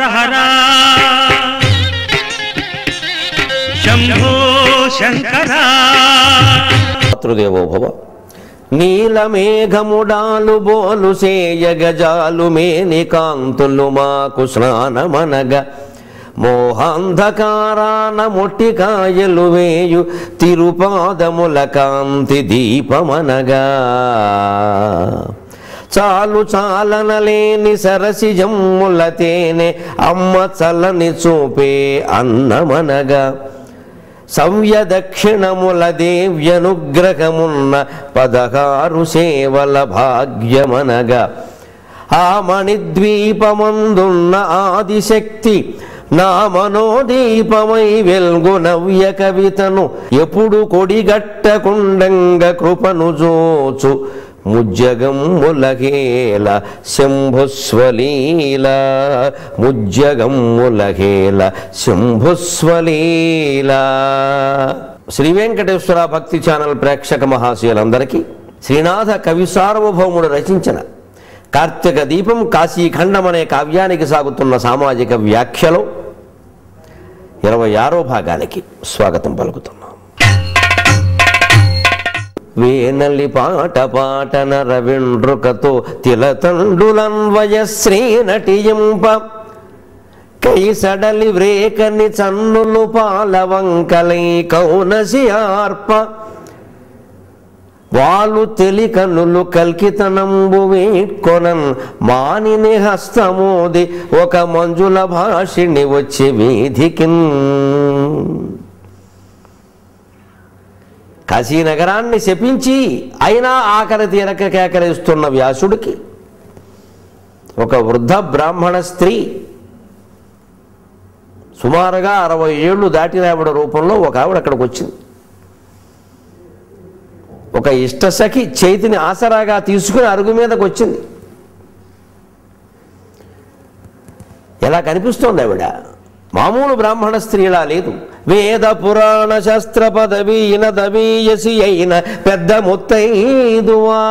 హర శంభో శంకర మాతృదేవో భవ నీలమేఘముడాలు బోలు సేయగజాలు మేని కాంతులు మాకు స్నానమనగ మోహాంధకారాన మొట్టికాయలు వేయు తిరుపాదముల కాంతి దీపమనగా చాలు చాలనలేని సరసి జమ్ముల తేనె అమ్మ చల్లని చూపే అన్నమనగా సవ్య దక్షిణముల దేవ్యనుగ్రహమున్న పదహారు సేవల భాగ్యమనగా ఆ మణిద్వీపమందున్న ఆదిశక్తి నా మనోదీపమై వెల్గు నవ్య కవితను ఎప్పుడు కొడిగట్టకుండంగ కృపను జోచు ముజ్జగమ్ములహేల శంభుస్వలీల ముజ్జగమ్ములహేల శంభుస్వలీల శ్రీ వెంకటేశ్వర భక్తి ఛానల్ ప్రేక్షక మహాశయులందరికీ శ్రీనాథ కవి సార్వభౌముడు రచించిన కార్తీక దీపం కాశీఖండం అనే కావ్యానికి సాగుతున్న సామాజిక వ్యాఖ్యలో ఇరవై ఆరో భాగానికి స్వాగతం పలుకుతున్నాం వేనలి పాట పాటన రవిండ్రుకతో తిలతండులన్వయ శ్రీ నటింప కైసడలి వ్రేకని చన్నులు పాలవంకలై కౌనసి ఆర్ప వాళ్ళు తెలికనులు కల్కితనంబు వీట్కొనన్ మానిని హస్తమోది ఒక మంజుల భాషిణి వచ్చి వీధికిన్ కాశీనగరాన్ని శపించి అయినా ఆకలి తీరక కేకరిస్తున్న వ్యాసుడికి ఒక వృద్ధ బ్రాహ్మణ స్త్రీ సుమారుగా అరవై ఏళ్ళు దాటిన ఆవిడ రూపంలో ఒక ఆవిడ అక్కడికి వచ్చింది ఒక ఇష్టసఖి చేతిని ఆసరాగా తీసుకుని అరుగు మీదకి వచ్చింది ఎలా కనిపిస్తోంది ఆవిడ మామూలు బ్రాహ్మణ స్త్రీలా లేదు వేద పురాణ శస్త్ర పదవీన దవీయసి అయిన పెద్ద ముత్తైదువా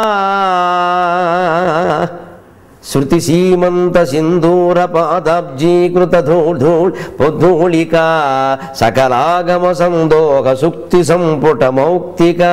శృతి సీమంత సింధూర పాదాబ్జీకృత ధూళ్ పొద్ధూళికా సకలాగమ సందోహ సుక్తి సంపుట మౌక్తికా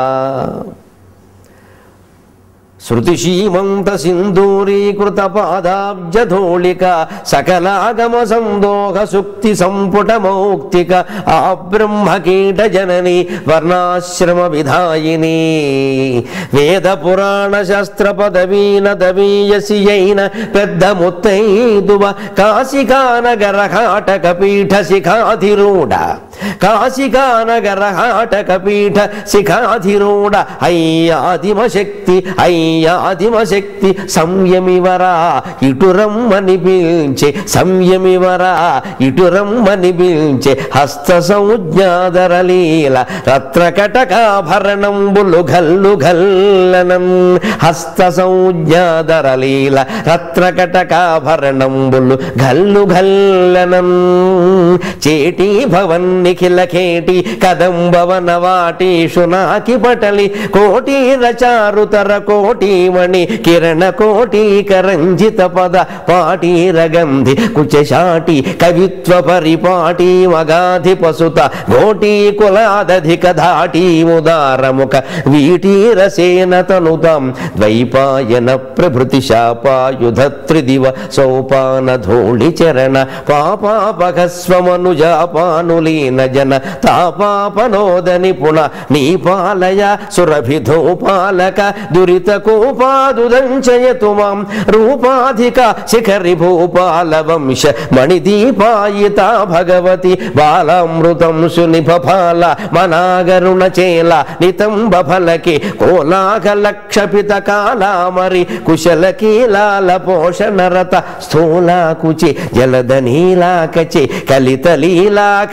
శృతిశీమంత సింధూరీకృత పాదాబ్జధూళిక సకలాగమ సందోహ సుక్తి సంపుట మౌక్తిక ఆ బ్రహ్మకీట జనని వర్ణాశ్రమ విధాయిని వేద పురాణ శాస్త్ర పదవీన దవీయసి అయిన పెద్ద ముత్తైదువ కాశికానగర హాటక పీఠ శిఖాధిరూఢ కాశికానగర హాటక పీఠ శిఖాధిరూఢ అయ్యాదిమ శక్తి అయ్యాదిమ శక్తి సంయమివరా ఇటురమ్మని పిలిచే సంయమివరా ఇటురమ్మని పిలిచే హస్త సంజ్ఞాదరలీల రత్నకటకాభరణంబులు గల్లు గల్లనం హస్త సంజ్ఞాదరలీల రత్నకటకాభరణంబులు గల్లు గల్లనం చేటి భవన్ నిఖిల కేటి కదంబవన వాటీషు నాకి పటలి కోటి రచారుతర కోటిమణి కిరణ కోటీకరంజిత పద పాటీరగంధి కుచశాటి కవిత్వ పరిపాటి మగాధి పసుత ఘోటీ కులాదధిక ధాటీ ముదారముఖ వీటీరసేన తనుతాం ద్వైపాయన ప్రభృతి శాపాయుధ త్రిదివ సోపాన ధూళి చరణ పాపాపఘస్వమనుజాపానులీన జన తాపాపనోద నిపుణ నీపాలయ సురభిధోపాలక దురిత కోపాదుదంచయతు మాం రూపాధిక శిఖరి భూపాల వంశ మణిదీపాయిత భగవతి బాలామృతం సునిభఫాల మనాగరుణ చేల నితంబ ఫలకి కోలాహల క్షపిత కాలామరి కుశల కీలాల పోషణరత స్థూలాకుచి జలద నీలాకచి కలిత లీలా కదంబ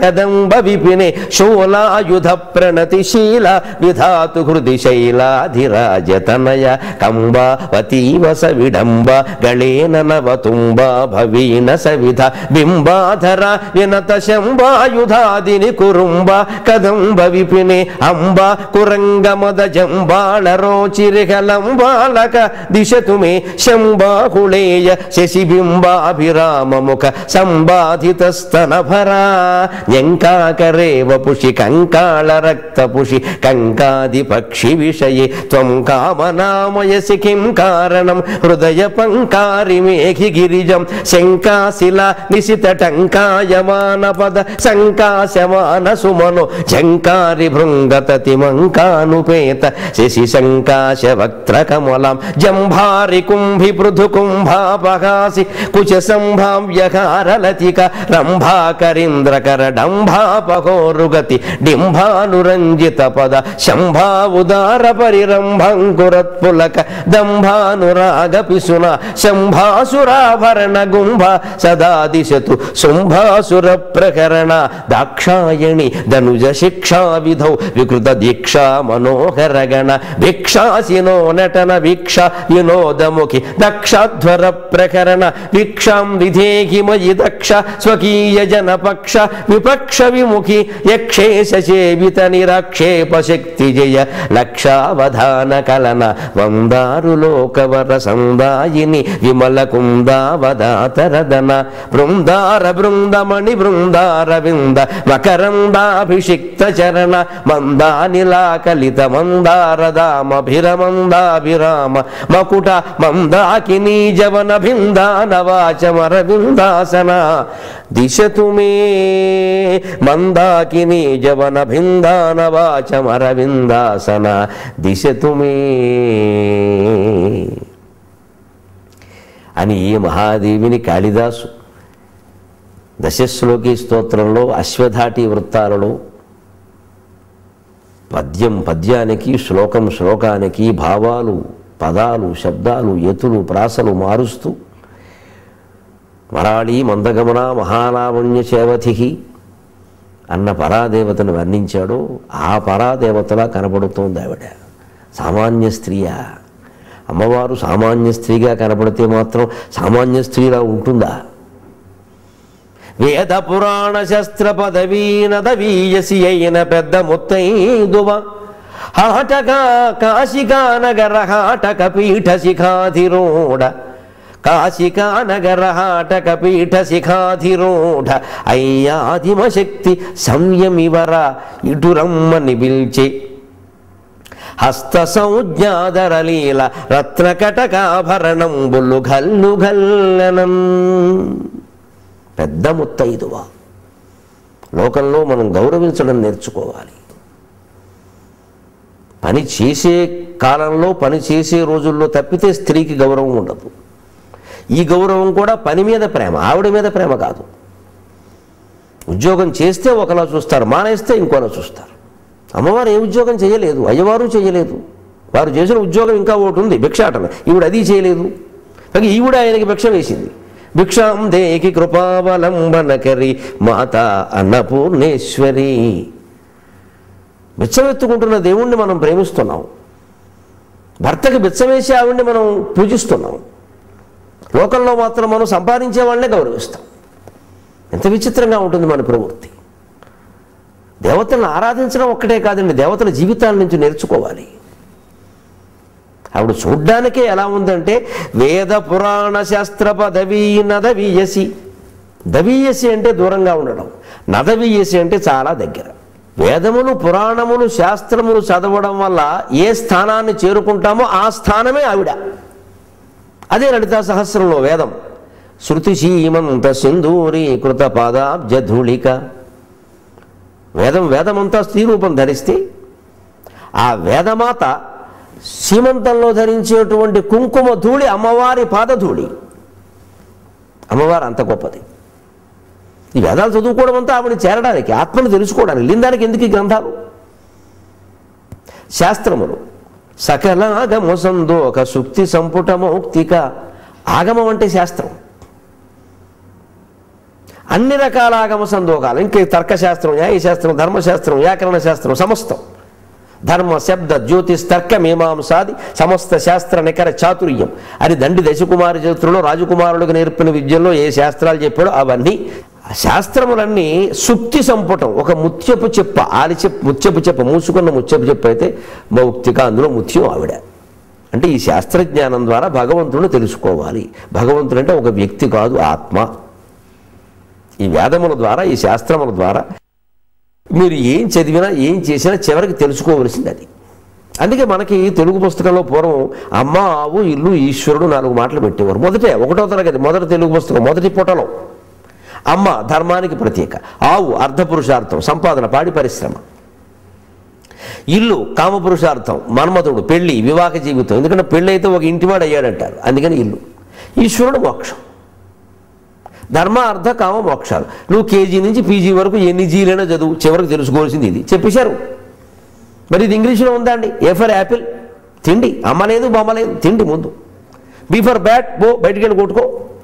కదంబ విపినే శూలాయుధ ప్రణతిశీల విధాతు హృది శైలాధిరాజతనయ కంబావతీవస విడంబ గళేన నవతుంబ భవీన సవిధ బింబాధర వినత శంబాయుధాదిని కురుంబ కదంబ విపినే అంబ కురంగ మద జంబాళ రోచిరిహలంబాలక దిశతు మే శంబాకుళేయ శశిబింబాభిరామముఖ సంబాధిత స్తనభరా న్యంకాకరే వపుషి కంకాళ రక్తపుషి కంకాది పక్షి విషయే త్వం కామనామయసి కిం కారణం హృదయ పంకారి మేఘి గిరిజం శంకాశిల నిశిత టంకాయమాన పద సంకాశమాన సుమను జంకారి భృంగతతి మంకానుపేత శశి సంకాశ వక్త్ర కమలం జంభారి కుంభి పృథు కుంభాపహాసి కుచ సంభావ్యకారలతిక రంభాకరీంద్రకర డంభాపహోరుగతి డింభానురంజిత పద శంభావుదార పరిరంభంకురత్పులక దంభానురాగ పిసున శంభాసురాభరణ గుంభ సదా దిశతు శుంభాసుర ప్రకరణ దాక్షాయణి ధనుజ శిక్షా విధౌ వికృత దీక్షా మనోహర గణ భిక్షాసినో నటన వీక్ష వినోదముఖి దక్షాధ్వర ప్రకరణ వీక్షాం విధేహి మయి దక్ష స్వకీయ జన పక్ష విపక్ష విముఖి యక్షేష సేవిత నిరాక్షేప శక్తి జయ లక్షావధాన కలన వందారు లోకవర సందాయిని విమల కుందావదాతరదన బృందార బృందమణి బృందార వింద మకరందాభిషిక్త చరణ మందానిలాకలిత మందారదామభిరమందాభిరామ మకుట మందాకినీ జవన భిందానవాచమర విందాసన దిశతు మే మందాకినీ జవన భిందానవాచమర విందాసన దిశతు మే అని ఈ మహాదేవిని కాళిదాసు దశశ్లోకి స్తోత్రంలో అశ్వధాటి వృత్తాలలో పద్యం పద్యానికి శ్లోకం శ్లోకానికి భావాలు పదాలు శబ్దాలు ఎతులు ప్రాసలు మారుస్తూ మరాళీ మందగమన మహాలావణ్య చేవతికి అన్న పరాదేవతను వర్ణించాడో ఆ పరాదేవతలా కనపడుతోంది ఆవిడ సామాన్య స్త్రీయా అమ్మవారు సామాన్య స్త్రీగా కనపడితే మాత్రం సామాన్య స్త్రీలా ఉంటుందా వేద పురాణ శస్త్ర పదవీనదవీయసి అయిన పెద్ద ముత్తైదువ హాటక కాశికా నగర హాటక పీఠ శిఖాధిరోడ కాశికా నగర హాటక పీఠ శిఖాధిరోఢ అయ్యాదిమ శక్తి సంయమివర ఇటురమ్మని పిల్చి హస్త సంజ్ఞాదరలీల రత్నకటకాభరణంబులు గల్లు గల్లనం పెద్ద ముత్తైదువా లోకంలో మనం గౌరవించడం నేర్చుకోవాలి పని చేసే కాలంలో పని చేసే రోజుల్లో తప్పితే స్త్రీకి గౌరవం ఉండదు ఈ గౌరవం కూడా పని మీద ప్రేమ ఆవిడ మీద ప్రేమ కాదు ఉద్యోగం చేస్తే ఒకలా చూస్తారు మానేస్తే ఇంకోలా చూస్తారు అమ్మవారు ఏ ఉద్యోగం చేయలేదు అయ్యవారు చేయలేదు వారు చేసిన ఉద్యోగం ఇంకా ఒకటి ఉంది భిక్షాటన ఈవిడ అది చేయలేదు కానీ ఈవిడ ఆయనకి భిక్ష వేసింది భిక్షాం దేకి కృపావలంబనకరి మాత అన్నపూర్ణేశ్వరి బిచ్చమెత్తుకుంటున్న దేవుణ్ణి మనం ప్రేమిస్తున్నాం భర్తకి బిచ్చమేసి ఆవిడ్ని మనం పూజిస్తున్నాం లోకంలో మాత్రం మనం సంపాదించే వాళ్ళనే గౌరవిస్తాం ఎంత విచిత్రంగా ఉంటుంది మన ప్రవృత్తి దేవతలను ఆరాధించడం ఒక్కటే కాదండి దేవతల జీవితాల నుంచి నేర్చుకోవాలి ఆవిడ చూడ్డానికే ఎలా ఉందంటే వేద పురాణ శాస్త్ర పదవీ నదవీయసి దవీయసి అంటే దూరంగా ఉండడం నదవీయసి అంటే చాలా దగ్గర వేదములు పురాణములు శాస్త్రములు చదవడం వల్ల ఏ స్థానాన్ని చేరుకుంటామో ఆ స్థానమే ఆవిడ అదే లలితా సహస్రంలో వేదం శృతి సీమంత సింధూరీకృత పాదాబ్జ ధూళిక వేదం వేదమంతా స్త్రీ రూపం ధరిస్తే ఆ వేదమాత సీమంతంలో ధరించేటువంటి కుంకుమ ధూళి అమ్మవారి పాదధూళి అమ్మవారు అంత గొప్పది ఈ వేదాలు చదువుకోవడం అంతా ఆవిడ చేరడానికి ఆత్మను తెలుసుకోవడానికి లిందానికి ఎందుకు ఈ గ్రంథాలు శాస్త్రములు సకలాగమ సందోక సుక్తి సంపుట మౌక్తిక ఆగమం అంటే శాస్త్రం అన్ని రకాల ఆగమ సందోకాలు ఇంకే తర్కశాస్త్రం న్యాయశాస్త్రం ధర్మశాస్త్రం వ్యాకరణ శాస్త్రం సమస్తం ధర్మ శబ్ద జ్యోతిష్ తర్క మీమాంసాది సమస్త శాస్త్ర నికర చాతుర్యం అని దండి దశకుమారి చరిత్రలో రాజకుమారులకు నేర్పిన విద్యల్లో ఏ శాస్త్రాలు చెప్పాడో అవన్నీ ఆ శాస్త్రములన్నీ సుక్తి సంపుటం ఒక ముత్యపు చెప్ప ఆలి చెప్ప ముత్యపు చెప్ప మూసుకున్న ముత్యపు చెప్ప అయితే మౌక్తిక అందులో ముత్యం ఆవిడ అంటే ఈ శాస్త్రజ్ఞానం ద్వారా భగవంతుడిని తెలుసుకోవాలి భగవంతుడు అంటే ఒక వ్యక్తి కాదు ఆత్మ ఈ వేదముల ద్వారా ఈ శాస్త్రముల ద్వారా మీరు ఏం చదివినా ఏం చేసినా చివరికి తెలుసుకోవలసింది అది అందుకే మనకి తెలుగు పుస్తకంలో పూర్వం అమ్మ ఆవు ఇల్లు ఈశ్వరుడు నాలుగు మాటలు పెట్టేవారు మొదటే ఒకటో తరగతి మొదటి తెలుగు పుస్తకం మొదటి పుటలో అమ్మ ధర్మానికి ప్రత్యేక ఆవు అర్ధపురుషార్థం సంపాదన పాడి పరిశ్రమ ఇల్లు కామపురుషార్థం మన్మథుడు పెళ్లి వివాహ జీవితం ఎందుకంటే పెళ్ళి అయితే ఒక ఇంటివాడు అయ్యాడంటారు అందుకని ఇల్లు ఈశ్వరుడు మోక్షం ధర్మ అర్థ కామ మోక్షాలు నువ్వు కేజీ నుంచి పీజీ వరకు ఎన్ని జీలైనా చదువు చివరికి తెలుసుకోవాల్సింది ఇది చెప్పేశారు మరి ఇది ఇంగ్లీష్లో ఉందా అండి ఏ ఫర్ యాపిల్ తిండి అమ్మ లేదు బొమ్మ లేదు తిండి ముందు బీ ఫర్ బ్యాట్ బో బయటికి వెళ్ళి కొట్టుకో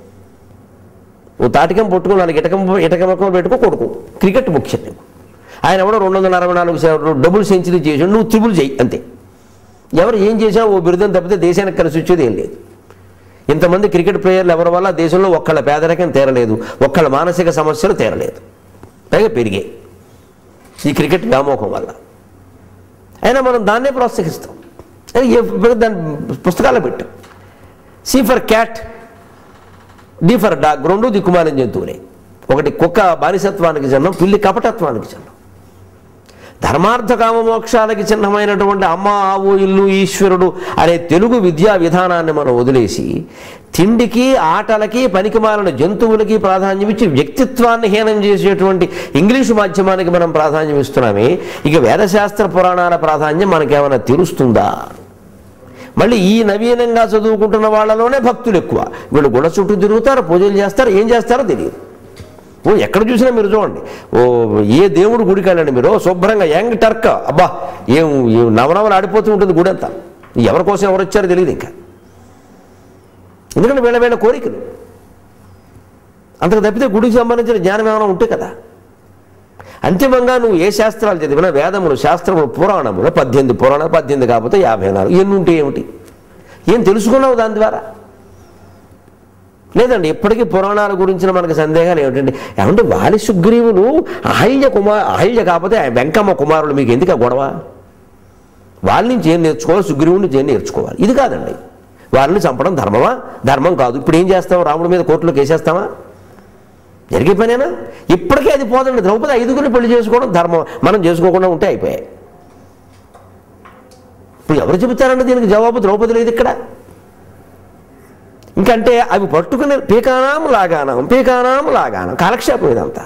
ఓ తాటికం పట్టుకో నాలుగు ఇటకం ఇటకమకం పెట్టుకో కొడుకు క్రికెట్ ముఖ్యం నీకు ఆయన ఎవడో రెండు వందల అరవై నాలుగు సే- డబుల్ సెంచరీ చేసాడు నువ్వు త్రిబుల్ చేయి అంతే ఎవరు ఏం చేసినా ఓ బిరుదం తప్పితే దేశానికి కలిసి వచ్చేది ఏం లేదు ఇంతమంది క్రికెట్ ప్లేయర్లు ఎవరి వల్ల దేశంలో ఒక్కళ్ళ పేదరికం తీరలేదు ఒక్కళ్ళ మానసిక సమస్యలు తీరలేదు పైగా పెరిగాయి ఈ క్రికెట్ వ్యామోహం వల్ల అయినా మనం దాన్నే ప్రోత్సహిస్తాం అది ఏ- దాని పుస్తకాల్లో పెట్టాం C for cat D for dog రెండు దిక్కుమాలిన జంతువులే ఒకటి కుక్క బానిసత్వానికి చిహ్నం పిల్లి కపటత్వానికి చిహ్నం ధర్మార్థ కామ మోక్షాలకి చిహ్నమైనటువంటి అమ్మ ఆవు ఇల్లు ఈశ్వరుడు అనే తెలుగు విద్యా విధానాన్ని మనం వదిలేసి తిండికి ఆటలకి పనికిమాలిన జంతువులకి ప్రాధాన్యం ఇచ్చి వ్యక్తిత్వాన్ని హీనం చేసేటువంటి ఇంగ్లీషు మాధ్యమానికి మనం ప్రాధాన్యం ఇస్తున్నామే ఇక వేదశాస్త్ర పురాణాల ప్రాధాన్యం మనకేమైనా తెలుస్తుందా మళ్ళీ ఈ నవీనంగా చదువుకుంటున్న వాళ్ళలోనే భక్తులు ఎక్కువ వీళ్ళు గుడ చుట్టూ తిరుగుతారు పూజలు చేస్తారు ఏం చేస్తారో తెలియదు ఓ ఎక్కడ చూసినా మీరు చూడండి ఓ ఏ దేవుడు గుడికి వెళ్ళండి మీరు ఓ శుభ్రంగా యంగ్ టర్క్ అబ్బా ఏం ఏం నవనవలు ఆడిపోతూ ఉంటుంది గుడి అంతా ఎవరి కోసం ఎవరు వచ్చారో తెలియదు ఇంకా ఎందుకంటే వీళ్ళ వీళ్ళ కోరికలు అంతకు తప్పితే గుడికి సంబంధించిన జ్ఞానం ఏమైనా ఉంటే కదా అంతిమంగా నువ్వు ఏ శాస్త్రాలు చదివినా వేదములు శాస్త్రములు పురాణములు పద్దెనిమిది పురాణాలు పద్దెనిమిది కాకపోతే యాభై నాలుగు ఎన్ని ఉంటే ఏమిటి ఏం తెలుసుకున్నావు దాని ద్వారా లేదండి ఇప్పటికీ పురాణాల గురించిన మనకు సందేహాలు ఏమిటండి ఏమంటే వాలి సుగ్రీవులు అహల్య కుమార్ అహల్య కాకపోతే ఆ వెంకమ్మ కుమారులు మీకు ఎందుకు ఆ గొడవ వాళ్ళ నుంచి ఏం నేర్చుకోవాలి సుగ్రీవుడి నుంచి ఏం నేర్చుకోవాలి ఇది కాదండి వాళ్ళని చంపడం ధర్మమా ధర్మం కాదు ఇప్పుడు ఏం చేస్తాం రాముడి మీద కోర్టులోకి వేసేస్తామా జరిగే పనేనా ఇప్పటికే అది పోదండి ద్రౌపది ఐదుగురిని పెళ్లి చేసుకోవడం ధర్మం మనం చేసుకోకుండా ఉంటే అయిపోయాయి ఇప్పుడు ఎవరు చెబుతారండి దీనికి జవాబు ద్రౌపది లేదు ఇక్కడ ఇంకంటే అవి పట్టుకునే పీకానాం లాగానం పీకానాం లాగానం కాలక్షేపం ఇదంతా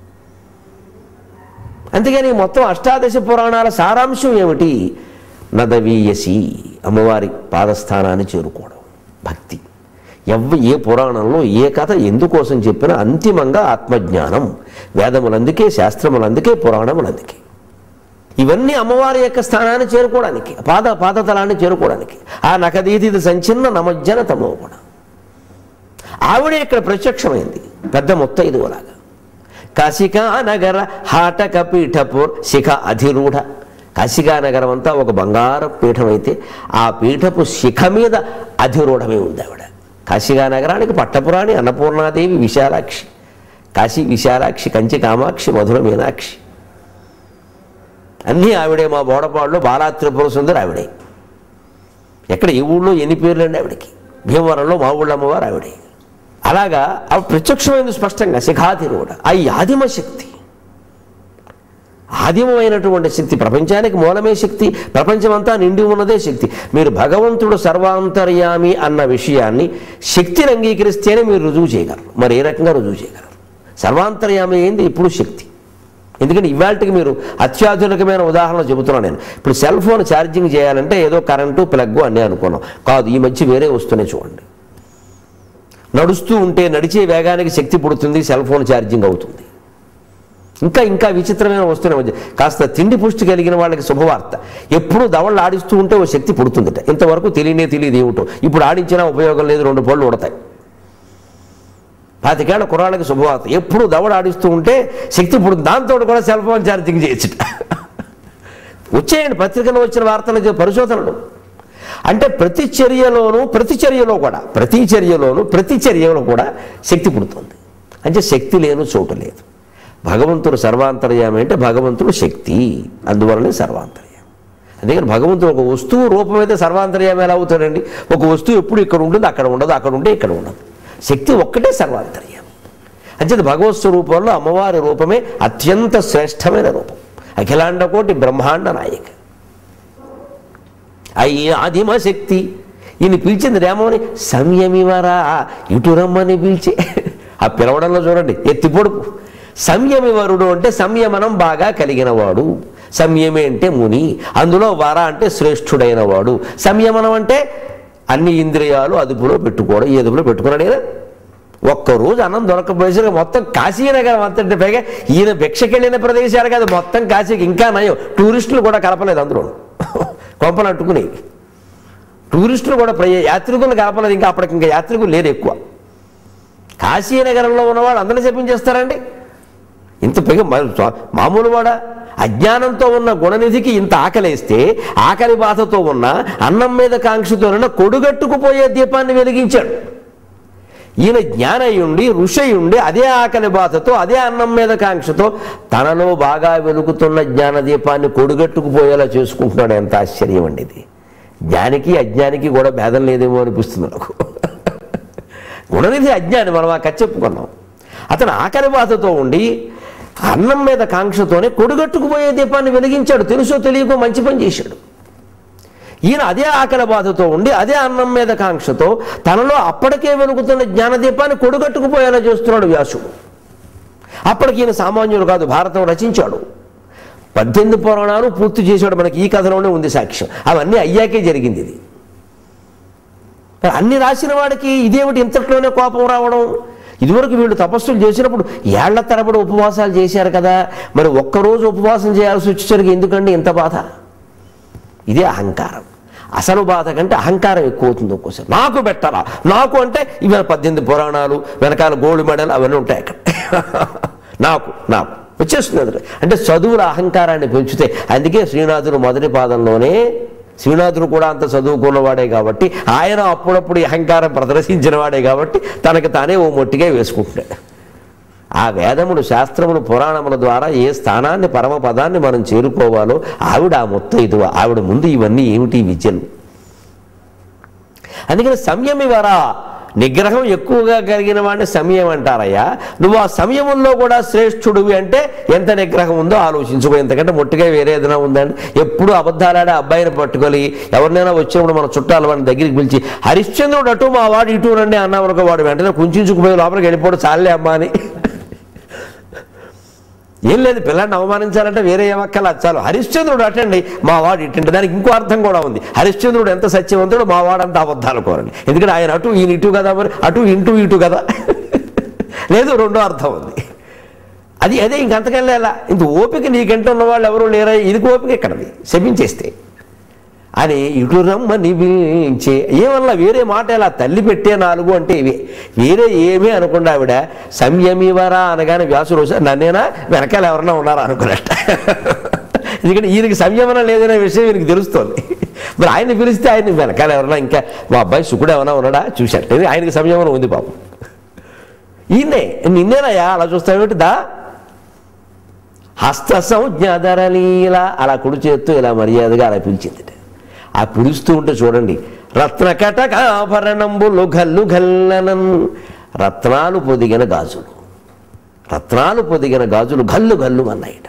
అంతేగాని మొత్తం అష్టాదశ పురాణాల సారాంశం ఏమిటి నదవీయసి అమ్మవారి పాదస్థానాన్ని చేరుకోవడం భక్తి ఎవ్వ ఏ పురాణంలో ఏ కథ ఎందుకోసం చెప్పినా అంతిమంగా ఆత్మజ్ఞానం వేదములందుకే శాస్త్రములందుకే పురాణములందుకే ఇవన్నీ అమ్మవారి యొక్క స్థానాన్ని చేరుకోవడానికి పాద పాదతలాన్ని చేరుకోవడానికి ఆ నకదీతి సంచిన్న నమజ్జన తమో కూడా ఆవిడ ఇక్కడ ప్రత్యక్షమైంది పెద్ద ముత్తైదువులాగా కాశికా నగర హాటక పీఠపూర్ శిఖ అధిరూఢ కాశికా నగరం అంతా ఒక బంగారు పీఠం అయితే ఆ పీఠపు శిఖ మీద అధిరూఢమే ఉంది ఆవిడ కాశికా నగరానికి పట్టపురాణి అన్నపూర్ణాదేవి విశాలాక్షి కాశీ విశాలాక్షి కంచి కామాక్షి మధుర మీనాక్షి అన్నీ ఆవిడే మా బోడపాడులో బాలా త్రిపుర సుందరి ఆవిడే ఎక్కడ ఈ ఊళ్ళో ఎన్ని పేర్లండి ఆవిడకి భీమవరంలో మా ఊళ్ళో అమ్మవారు ఆవిడే అలాగా అవి ప్రత్యక్షమైంది స్పష్టంగా శిఖాతిరూఢ ఆ ఈ ఆదిమ శక్తి ఆదిమమైనటువంటి శక్తి ప్రపంచానికి మూలమే శక్తి ప్రపంచమంతా నిండి ఉన్నదే శక్తి మీరు భగవంతుడు సర్వాంతర్యామి అన్న విషయాన్ని శక్తిని అంగీకరిస్తేనే మీరు రుజువు చేయగలరు మరి ఏ రకంగా రుజువు చేయగలరు సర్వాంతర్యామి ఏంది ఇప్పుడు శక్తి ఎందుకంటే ఇవాళకి మీరు అత్యాధునికమైన ఉదాహరణ చెబుతున్నాను నేను ఇప్పుడు సెల్ ఫోన్ ఛార్జింగ్ చేయాలంటే ఏదో కరెంటు ప్లగ్ అన్నీ అనుకున్నాం కాదు ఈ మధ్య వేరే వస్తున్నాయి చూడండి నడుస్తూ ఉంటే నడిచే వేగానికి శక్తి పుడుతుంది సెల్ ఫోన్ ఛార్జింగ్ అవుతుంది ఇంకా ఇంకా విచిత్రమైన వస్తూనే ఉంది కాస్త తిండి పుష్టి కలిగిన వాళ్ళకి శుభవార్త ఎప్పుడూ దవళ్ళు ఆడిస్తూ ఉంటే ఓ శక్తి పుడుతుందట ఇంతవరకు తెలియనే తెలియదు ఏమిటో ఇప్పుడు ఆడించినా ఉపయోగం లేదు రెండు పళ్ళు ఉడతాయి పాతికేళ్ల కుర్రాళ్ళకి శుభవార్త ఎప్పుడు దవడ ఆడిస్తూ ఉంటే శక్తి ఇప్పుడు దాంతో కూడా సెల్ ఫోన్ ఛార్జింగ్ చేయొచ్చుట వచ్చేయండి పత్రికలో వచ్చిన వార్తలు పరిశోధనలు అంటే ప్రతి చర్యలోనూ ప్రతి చర్యలో కూడా ప్రతి చర్యలోనూ ప్రతి చర్యలో కూడా శక్తి పుడుతుంది అంటే శక్తి లేను చోటు లేదు భగవంతుడు సర్వాంతర్యామి అంటే భగవంతుడు శక్తి అందువలనే సర్వాంతర్యామి అందుకని భగవంతుడు ఒక వస్తువు రూపం అయితే సర్వాంతర్యామి ఎలా అవుతాడండి ఒక వస్తువు ఎప్పుడు ఇక్కడ ఉంటుంది అక్కడ ఉండదు అక్కడ ఉంటే ఇక్కడ ఉండదు శక్తి ఒక్కటే సర్వాంతర్యం అంచేది భగవత్ స్వరూపంలో అమ్మవారి రూపమే అత్యంత శ్రేష్టమైన రూపం అఖిలాండ కోటి బ్రహ్మాండ నాయిక అయి ఆదిమ శక్తి ఈయన పిలిచింది రేమని సంయమివరా ఇటు రమ్మని పిలిచి ఆ పిలవడంలో చూడండి ఎత్తి పొడుపు సంయమివరుడు అంటే సంయమనం బాగా కలిగినవాడు సంయమి అంటే ముని అందులో వర అంటే శ్రేష్ఠుడైన వాడు సంయమనం అంటే అన్ని ఇంద్రియాలు అదుపులో పెట్టుకోవడం ఈ అదుపులో పెట్టుకున్నాడు కదా ఒక్కరోజు అన్నం దొరకపోయేసరికి మొత్తం కాశీనగరం అంతటి పైగా ఈయన భిక్షకెళ్ళిన ప్రదేశాలు కాదు మొత్తం కాశీకి ఇంకా నయం టూరిస్టులు కూడా కలపలేదు అందులో కొంపలు అంటుకునేవి టూరిస్టులు కూడా ప్రయ యాత్రికులు కలపలేదు ఇంకా అప్పటికి ఇంకా యాత్రికులు లేరు ఎక్కువ కాశీనగరంలో ఉన్నవాడు అందరినీ చెప్పించేస్తారండి ఇంత పైగా మరి స్వా- మామూలు వాడా అజ్ఞానంతో ఉన్న గుణనిధికి ఇంత ఆకలేస్తే ఆకలి బాధతో ఉన్న అన్నం మీద కాంక్షతో ఉన్న కొడుగట్టుకుపోయే దీపాన్ని వెలిగించాడు ఈయన జ్ఞానయుండి ఋషయుండి అదే ఆకలి బాధతో అదే అన్నం మీద కాంక్షతో తనలో బాగా వెలుగుతున్న జ్ఞానదీపాన్ని కొడుగట్టుకుపోయేలా చేసుకుంటున్నాడు ఎంత ఆశ్చర్యం అండి ఇది జ్ఞానికి అజ్ఞానికి కూడా భేదం లేదేమో అనిపిస్తుంది నాకు గుణనిధి అజ్ఞాని మనం ఆ కథ చెప్పుకున్నాం అతను ఆకలి బాధతో ఉండి అన్నం మీద కాంక్షతోనే కొడుగట్టుకుపోయే దీపాన్ని వెలిగించాడు తెలుసో తెలియకో మంచి పని చేశాడు ఈయన అదే ఆకలి బాధతో ఉండి అదే అన్నం మీద కాంక్షతో తనలో అప్పటికే వెలుగుతున్న జ్ఞానదీపాన్ని కొడుగట్టుకుపోయేలా చేస్తున్నాడు వ్యాసుడు అప్పటికి ఈయన సామాన్యుడు కాదు భారతం రచించాడు పద్దెనిమిది పురాణాలు పూర్తి చేశాడు మనకి ఈ కథలోనే ఉంది సాక్ష్యం అవన్నీ అయ్యాకే జరిగింది ఇది మరి అన్ని రాసిన వాడికి ఇదేమిటి ఇంతట్లోనే కోపం రావడం ఇదివరకు వీళ్ళు తపస్సులు చేసినప్పుడు ఏళ్ల తరబడి ఉపవాసాలు చేశారు కదా మరి ఒక్కరోజు ఉపవాసం చేయాల్సి వచ్చేసరికి ఎందుకండి ఇంత బాధ ఇదే అహంకారం అసలు బాధ కంటే అహంకారం ఎక్కువ అవుతుంది ఒక్కోసారి నాకు పెట్టరా నాకు అంటే ఇవి పద్దెనిమిది పురాణాలు వెనకాల గోల్డ్ మెడల్ అవన్నీ ఉంటాయి అక్కడ నాకు నాకు వచ్చేస్తుంది అది. అంటే చదువుల అహంకారాన్ని పెంచితే అందుకే శ్రీనాథుడు మొదటి పాదంలోనే శ్రీనాథుడు కూడా అంత చదువుకున్నవాడే కాబట్టి ఆయన అప్పుడప్పుడు ఈ అహంకారం ప్రదర్శించిన వాడే కాబట్టి తనకి తానే ఓ మొట్టిగా వేసుకుంటున్నాడు ఆ వేదములు శాస్త్రములు పురాణముల ద్వారా ఏ స్థానాన్ని పరమ పదాన్ని మనం చేరుకోవాలో ఆవిడ ఆ మొత్తం ఇది ఆవిడ ముందు ఇవన్నీ ఏమిటి ఈ విద్యలు అందుకని సంయమివరా నిగ్రహం ఎక్కువగా కలిగిన వాడిని సమయం అంటారయ్యా నువ్వు ఆ సమయముల్లో కూడా శ్రేష్ఠుడివి అంటే ఎంత నిగ్రహం ఉందో ఆలోచించుకో ఎంతకంటే మొట్టిగా వేరే ఏదైనా ఉందండి ఎప్పుడు అబద్ధాలాడే అబ్బాయిని పట్టుకొని ఎవరినైనా వచ్చినప్పుడు మన చుట్టాలు వాడిని దగ్గరికి పిలిచి హరిశ్చంద్రుడు అటు మా వాడు ఇటు రండి అన్నామనుకో వాడు వెంటనే కుంచుకుపోయి లోపలికి వెళ్ళిపోవడం చాలే అమ్మా అని ఏం లేదు పిల్లాన్ని అవమానించాలంటే వేరే ఏమక్కల చాలు హరిశ్చంద్రుడు అటండి మా వాడు ఇటండి దానికి ఇంకో అర్థం కూడా ఉంది హరిశ్చంద్రుడు ఎంత సత్యవంతుడు మా వాడంత అబద్ధాలు కోరండి ఎందుకంటే ఆయన అటు ఈయన ఇటు కదా మరి అటు ఇంటూ ఇటు కదా లేదు రెండో అర్థం ఉంది అది అదే ఇంకంతకల్లా ఎలా ఇంత ఓపిక నీకంటే ఉన్న వాళ్ళు ఎవరు లేరా ఇది ఓపిక ఇక్కడది శపించేస్తే అని ఇటు రమ్మని పిలిచే ఏమన్నా వేరే మాట ఇలా తల్లి పెట్టే నాలుగు అంటే ఇవే వేరే ఏమీ అనుకుండా ఆవిడ సంయమివరా అనగానే వ్యాసుడు వచ్చి నన్నేనా వెనకాల ఎవరన్నా ఉన్నారా అనుకున్నట్ట ఎందుకంటే ఈయనకి సంయమనం లేదనే విషయం ఈయనకి తెలుస్తోంది మరి ఆయన పిలిస్తే ఆయన వెనకాల ఎవరన్నా ఇంకా మా అబ్బాయి సుకుడు ఏమైనా ఉన్నాడా చూశాడు ఆయనకి సంయమనం ఉంది పాపం ఈయనే నిన్నేనయ్యా అలా చూస్తావేమిటి దా హస్త సంజ్ఞాధరలీల అలా కుడి చేత్తో ఇలా మర్యాదగా అలా పిలిచింది ఆ పిలుస్తూ ఉంటే చూడండి రత్న కటకాభరణంబులు గల్లు గల్లనన్ రత్నాలు పొదిగిన గాజులు రత్నాలు పొదిగిన గాజులు గల్లు గల్లు అన్నాయిట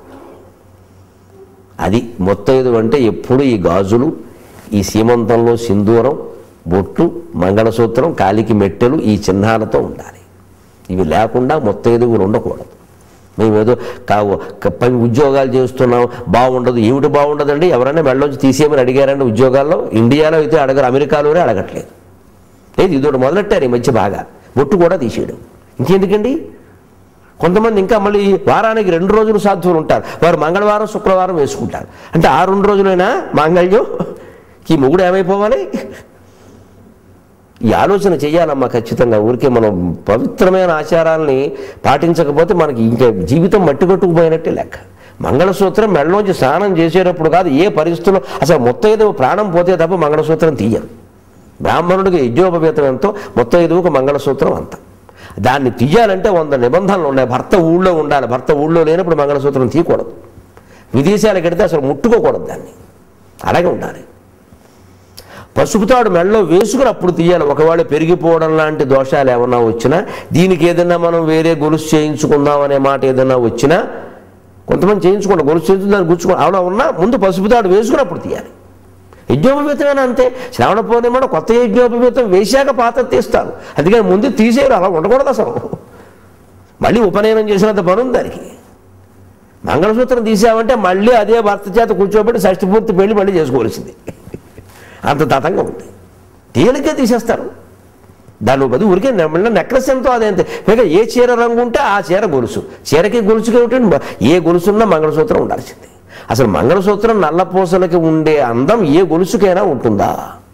అది మొత్తైదు అంటే ఎప్పుడు ఈ గాజులు ఈ సీమంతంలో సింధూరం బొట్టు మంగళసూత్రం కాలికి మెట్టెలు ఈ చిహ్నాలతో ఉండాలి ఇవి లేకుండా మొత్తైదుగురు ఉండకూడదు మేమేదో కావు పని ఉద్యోగాలు చేస్తున్నాం బాగుండదు ఏమిటి బాగుండదండి ఎవరైనా మెళ్ళలోంచి తీసేయమని అడిగారండి ఉద్యోగాల్లో ఇండియాలో అయితే అడగరు అమెరికాలోనే అడగట్లేదు లేదు ఇదొకటి మొదలెట్టారు ఈ మధ్య బాగా బొట్టు కూడా తీసేయడం ఇంకెందుకండి కొంతమంది ఇంకా మళ్ళీ వారానికి రెండు రోజులు సాధ్యులు ఉంటారు వారు మంగళవారం శుక్రవారం వేసుకుంటారు అంటే ఆ రెండు రోజులైనా మాంగళ్యం ఈ మొగుడు ఏమైపోవాలి ఈ ఆలోచన చేయాలమ్మా ఖచ్చితంగా ఊరికే మనం పవిత్రమైన ఆచారాలని పాటించకపోతే మనకి ఇంకా జీవితం మట్టి కొట్టుకుపోయినట్టే లెక్క మంగళసూత్రం మెడలోంచి స్నానం చేసేటప్పుడు కాదు ఏ పరిస్థితుల్లో అసలు మొత్తం ప్రాణం పోతే తప్ప మంగళసూత్రం తీయరు బ్రాహ్మణుడికి యజ్ఞోపవేతం ఎంతో మొత్తం ఎదువుకు మంగళసూత్రం అంత దాన్ని తీయాలంటే వంద నిబంధనలు ఉన్నాయి భర్త ఊళ్ళో ఉండాలి భర్త ఊళ్ళో లేనప్పుడు మంగళసూత్రం తీయకూడదు విదేశాలకు వెడితే అసలు ముట్టుకోకూడదు దాన్ని అలాగే ఉండాలి పసుపు తాడు మెడలో వేసుకుని అప్పుడు తీయాలి ఒకవేళ పెరిగిపోవడం లాంటి దోషాలు ఏమన్నా వచ్చినా దీనికి ఏదైనా మనం వేరే గొలుసు చేయించుకుందాం అనే మాట ఏదైనా వచ్చినా కొంతమంది చేయించుకుంటారు గొలుసు చేయించుకుని దాన్ని గుచ్చుకుని అవునా ఉన్నా ముందు పసుపు తాడు వేసుకుని అప్పుడు తీయాలి యజ్ఞోపవీతమైనా అంతే శ్రావణ పౌర్ణిమ కొత్త యజ్ఞోపవీతం వేశాక పాత తీస్తారు అందుకని ముందు తీసేయరు అలా ఉండకూడదు అసలు మళ్ళీ ఉపనయనం చేసినంత పని ఉంది దానికి మంగళసూత్రం తీసామంటే మళ్ళీ అదే భర్త చేత కూర్చోబెట్టి షష్టి పూర్తి పెళ్లి మళ్ళీ చేసుకోవాల్సింది అంత తతంగా ఉంది తేలిగ్గా తీసేస్తారు దాని బదులు ఊరికే మళ్ళీ నెక్లెస్ ఎంతో అదేంతే పైగా ఏ చీర రంగు ఉంటే ఆ చీర గొలుసు చీరకి గొలుసుకి ఏమిటండి ఏ గొలుసున్నా మంగళసూత్రం ఉండాల్సింది అసలు మంగళసూత్రం నల్లపూసలకి ఉండే అందం ఏ గొలుసుకైనా ఉంటుందా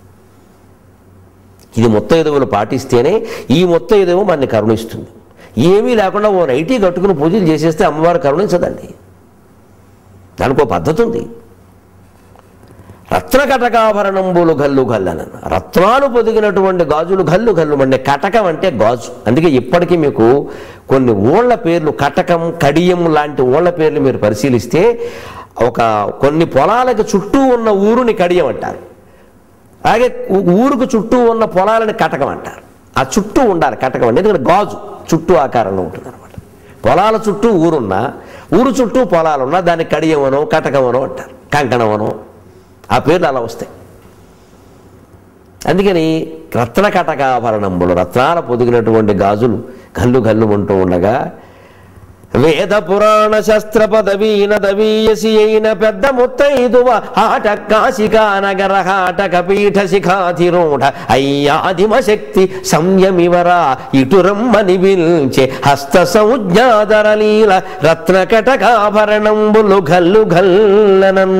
ఇది ముత్తైదవులు పాటిస్తేనే ఈ ముత్తైదవు మనని కరుణిస్తుంది ఏమీ లేకుండా ఓ నైటీ కట్టుకుని పూజలు చేసేస్తే అమ్మవారు కరుణించదండి దానికి ఒక పద్ధతి ఉంది రత్న కటకాభరణంబులు గల్లు గల్లన రత్నాలు పొదిగినటువంటి గాజులు గల్లు గల్లు అంటే కటకం అంటే గాజు అందుకే ఇప్పటికీ మీకు కొన్ని ఊళ్ళ పేర్లు కటకం కడియం లాంటి ఊళ్ళ పేర్లు మీరు పరిశీలిస్తే ఒక కొన్ని పొలాలకు చుట్టూ ఉన్న ఊరుని కడియం అంటారు అలాగే ఊ- ఊరుకు చుట్టూ ఉన్న పొలాలని కటకం అంటారు ఆ చుట్టూ ఉండాలి కటకం అంటే ఎందుకంటే గాజు చుట్టూ ఆకారంలో ఉంటుంది అనమాట పొలాల చుట్టూ ఊరున్నా ఊరు చుట్టూ పొలాలున్నా దాన్ని కడియమనో కటకమనో అంటారు కంకణమనో ఆ పేర్లు అలా వస్తాయి అందుకని రత్న కటకాభరణంబులు రత్నాల పొదిగినటువంటి గాజులు గల్లు గల్లు ఉంటూ ఉండగా వేద పురాణ శస్త్ర పదవీన దవీయసి అయిన పెద్ద ముత్తైదువ ఆట కాశికా నగర హాటక పీఠ శిఖాధిరూఢ అయ్యాదిమ శక్తి సంయమివరా ఇటురమ్మని విల్చే హస్త సంజ్ఞాదరలీల రత్న కటకాభరణంబులు గల్లు గల్లనం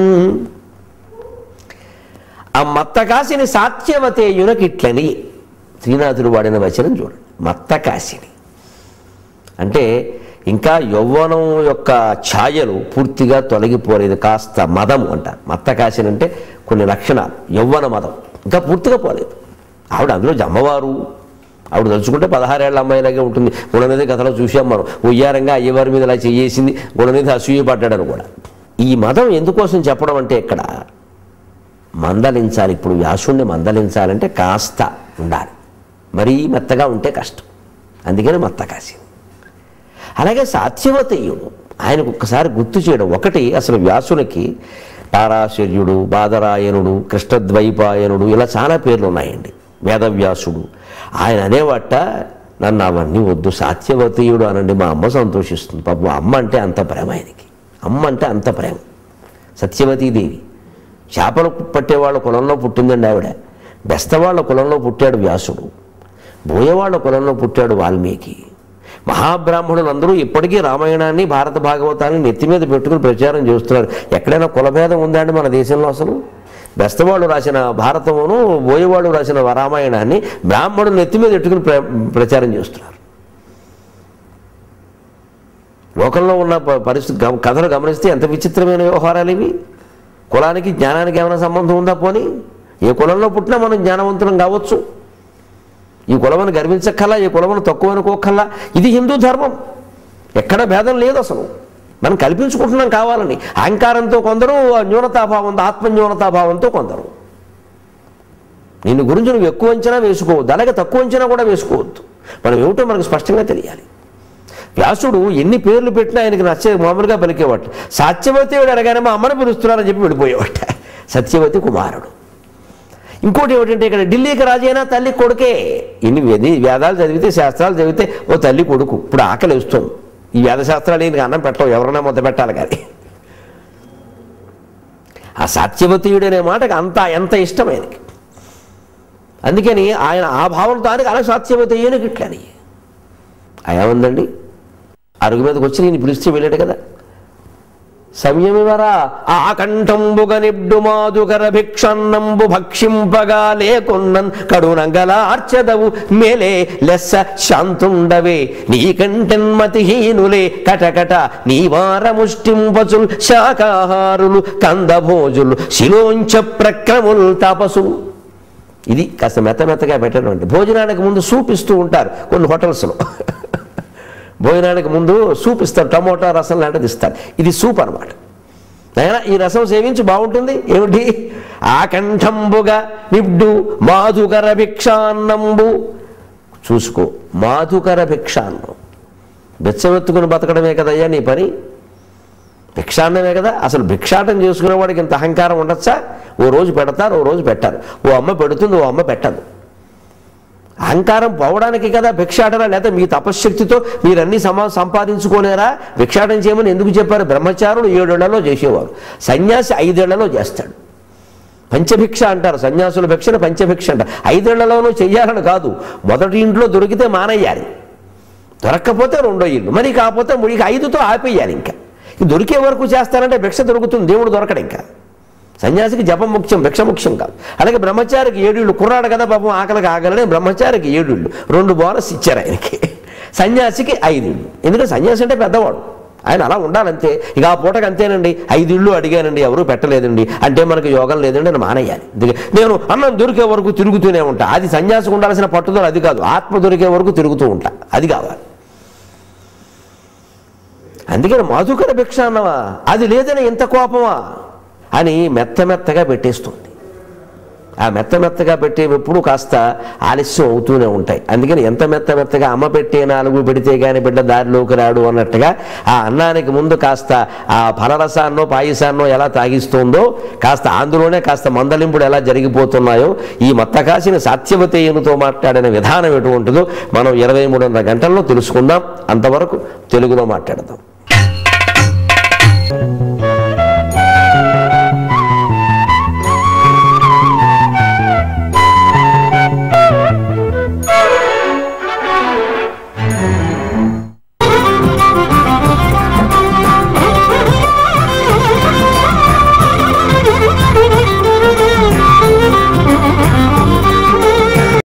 ఆ మత్తకాశిని సాత్యవతేయునకిట్లని శ్రీనాథుడు వాడిన వచనం చూడండి మత్తకాశిని అంటే ఇంకా యౌవనం యొక్క ఛాయలు పూర్తిగా తొలగిపోలేదు కాస్త మదం అంటారు మత్తకాశిని అంటే కొన్ని లక్షణాలు యౌవన మదం ఇంకా పూర్తిగా పోలేదు ఆవిడ అందులో అమ్మవారు ఆవిడ తలుచుకుంటే పదహారేళ్ల అమ్మాయిలాగే ఉంటుంది గుణనిధి కథలో చూసాం మనం ఉయ్యారంగా అయ్యవారి మీద ఇలా చేయేసింది గుణనిధి అసూయ పడ్డాడని కూడా ఈ మదం ఎందుకోసం చెప్పడం అంటే ఇక్కడ మందలించాలి ఇప్పుడు వ్యాసుణ్ణి మందలించాలంటే కాస్త ఉండాలి మరీ మెత్తగా ఉంటే కష్టం అందుకని మత్త కాసింది అలాగే సాత్యవతీయుడు ఆయనకు ఒక్కసారి గుర్తు చేయడం ఒకటి అసలు వ్యాసునికి పారాశర్యుడు బాదరాయణుడు కృష్ణద్వైపాయనుడు ఇలా చాలా పేర్లు ఉన్నాయండి వేదవ్యాసుడు ఆయన అనేవాట నన్ను అవన్నీ వద్దు సాత్యవతీయుడు అనండి మా అమ్మ సంతోషిస్తుంది పాపం అమ్మ అంటే అంత ప్రేమ ఆయనకి అమ్మ అంటే అంత ప్రేమ సత్యవతీదేవి చేపలు పట్టేవాళ్ళ కులంలో పుట్టిందండి ఆవిడ బెస్తవాళ్ళ కులంలో పుట్టాడు వ్యాసుడు బోయవాళ్ళ కులంలో పుట్టాడు వాల్మీకి మహాబ్రాహ్మణులందరూ ఇప్పటికీ రామాయణాన్ని భారత భాగవతాన్ని నెత్తి మీద పెట్టుకుని ప్రచారం చేస్తున్నారు ఎక్కడైనా కులభేదం ఉందా అండి మన దేశంలో అసలు బెస్తవాళ్ళు రాసిన భారతమును బోయవాళ్ళు రాసిన రామాయణాన్ని బ్రాహ్మణులు నెత్తి మీద పెట్టుకుని ప్ర ప్రచారం చేస్తున్నారు లోకంలో ఉన్న ప- పరిస్థితి గమ- కథలు గమనిస్తే ఎంత విచిత్రమైన వ్యవహారాలు ఇవి కులానికి జ్ఞానానికి ఏమైనా సంబంధం ఉందా పోని ఏ కులంలో పుట్టినా మనం జ్ఞానవంతులం కావచ్చు ఈ కులమని గర్వించక్కల్లా ఈ కులమను తక్కువ అనుకోకల్లా ఇది హిందూ ధర్మం ఎక్కడ భేదం లేదు అసలు మనం కల్పించుకుంటున్నాం కావాలని అహంకారంతో కొందరు న్యూనతాభావంతో ఆత్మ న్యూనతాభావంతో కొందరు నిన్ను గురించి నువ్వు ఎక్కువ అంచనా వేసుకోవద్దు అలాగే తక్కువ అంచనా కూడా వేసుకోవద్దు మనం ఏమిటో మనకు స్పష్టంగా తెలియాలి వ్యాసుడు ఎన్ని పేర్లు పెట్టినా ఆయనకి నచ్చే మామూలుగా పలికేవాట సత్యవతి అడగానే మా అమ్మని పిలుస్తున్నారని చెప్పి వెళ్ళిపోయేవాట సత్యవతి కుమారుడు ఇంకోటి ఏమిటంటే ఇక్కడ ఢిల్లీకి రాజైనా తల్లి కొడుకే ఇన్ని వేది వేదాలు చదివితే శాస్త్రాలు చదివితే ఓ తల్లి కొడుకు ఇప్పుడు ఆకలి వేస్తుంది ఈ వేదశాస్త్రాలు ఈయనకి అన్నం పెట్టవు ఎవరైనా మొదలు పెట్టాలి కానీ ఆ సత్యవతీయుడు అనే మాటకి అంత ఎంత ఇష్టం ఆయనకి అందుకని ఆయన ఆ భావంతో ఆయనకి అలా సత్యవతీయునికి ఇట్లని ఏముందండి అరుగు మీదకి వచ్చి నేను పిలిస్తే వెళ్ళాడు కదా సంయమివరా ఆకంఠంబుగ నిబ్డు మాదుకర భిక్షన్నంబు భక్షింపగా లేకున్నన్ కడునంగల ఆర్చదవు మేలే లెస్స శాంతుండవే నీకంటెన్మతిహీనులే కటకట నీవారముష్టింపచుల్ శాకాహారులు కందభోజులు శిలోంచ ప్రక్రముల్ తపసులు ఇది కాస్త మెత్త మెత్తగా పెట్టడం అంటే భోజనానికి ముందు సూప్ ఇస్తూ ఉంటారు కొన్ని హోటల్స్లో భోజనానికి ముందు సూప్ ఇస్తారు టమోటా రసం లాంటిది ఇస్తారు ఇది సూప్ అనమాట అయినా ఈ రసం సేవించి బాగుంటుంది ఏమిటి ఆకంఠంబుగా నిబ్డు మాధుకర భిక్షాన్నంబు చూసుకో మాధుకర భిక్షాన్నం బెచ్చమెత్తుకుని బతకడమే కదయ్యా నీ పని భిక్షాన్నమే కదా అసలు భిక్షాటం చేసుకునేవాడికి ఇంత అహంకారం ఉండొచ్చా ఓ రోజు పెడతారు ఓ రోజు పెట్టారు ఓ అమ్మ పెడుతుంది ఓ అమ్మ పెట్టదు అహంకారం పోవడానికి కదా భిక్షాటన లేదా మీ తపశ్శక్తితో మీరన్నీ సమా సంపాదించుకోలేరా భిక్షాటం చేయమని ఎందుకు చెప్పారు బ్రహ్మచారులు ఏడేళ్లలో చేసేవారు సన్యాసి ఐదేళ్లలో చేస్తాడు పంచభిక్ష అంటారు సన్యాసుల భిక్షను పంచభిక్ష అంటారు ఐదేళ్లలోనూ చెయ్యాలని కాదు మొదటి ఇంట్లో దొరికితే మానేయాలి దొరక్కపోతే రెండో ఇల్లు మరి కాకపోతే ఇక ఐదుతో ఆపేయాలి ఇంకా ఇక దొరికే వరకు చేస్తారంటే భిక్ష దొరుకుతుంది దేవుడు దొరకడు ఇంకా సన్యాసికి జపం ముఖ్యం భిక్ష ముఖ్యం కాదు అలాగే బ్రహ్మచారికి ఏడేళ్ళు కుర్రాడు కదా పాపం ఆకలికి ఆగలని బ్రహ్మచారికి ఏడేళ్ళు రెండు బోనస్ ఇచ్చారు ఆయనకి సన్యాసికి ఐదేళ్ళు ఎందుకంటే సన్యాసి అంటే పెద్దవాడు ఆయన అలా ఉండాలంతే ఇక ఆ పూటకి అంతేనండి ఐదిళ్ళు అడిగానండి ఎవరు పెట్టలేదండి అంటే మనకు యోగం లేదండి అని మానేయాలి అందుకే నేను అన్నం దొరికే వరకు తిరుగుతూనే ఉంటా అది సన్యాసికి ఉండాల్సిన పట్టుదల అది కాదు ఆత్మ దొరికే వరకు తిరుగుతూ ఉంటా అది కావాలి అందుకని మాధుకర భిక్ష అన్నవా అది లేదని ఎంత కోపమా అని మెత్త మెత్తగా పెట్టేస్తుంది ఆ మెత్త మెత్తగా పెట్టేటప్పుడు కాస్త ఆలస్యం అవుతూనే ఉంటాయి అందుకని ఎంత మెత్త మెత్తగా అమ్మ పెట్టే నాలుగు పెడితే కానీ బిడ్డ దారిలోకి రాడు అన్నట్టుగా ఆ అన్నానికి ముందు కాస్త ఆ ఫలరసాన్నో పాయసాన్నో ఎలా తాగిస్తుందో కాస్త అందులోనే కాస్త మందలింపుడు ఎలా జరిగిపోతున్నాయో ఈ మత్తకాసిన సాత్యవతేయునితో మాట్లాడిన విధానం ఎటువంటిదో మనం ఇరవై మూడున్నర గంటల్లో తెలుసుకుందాం అంతవరకు తెలుగులో మాట్లాడదాం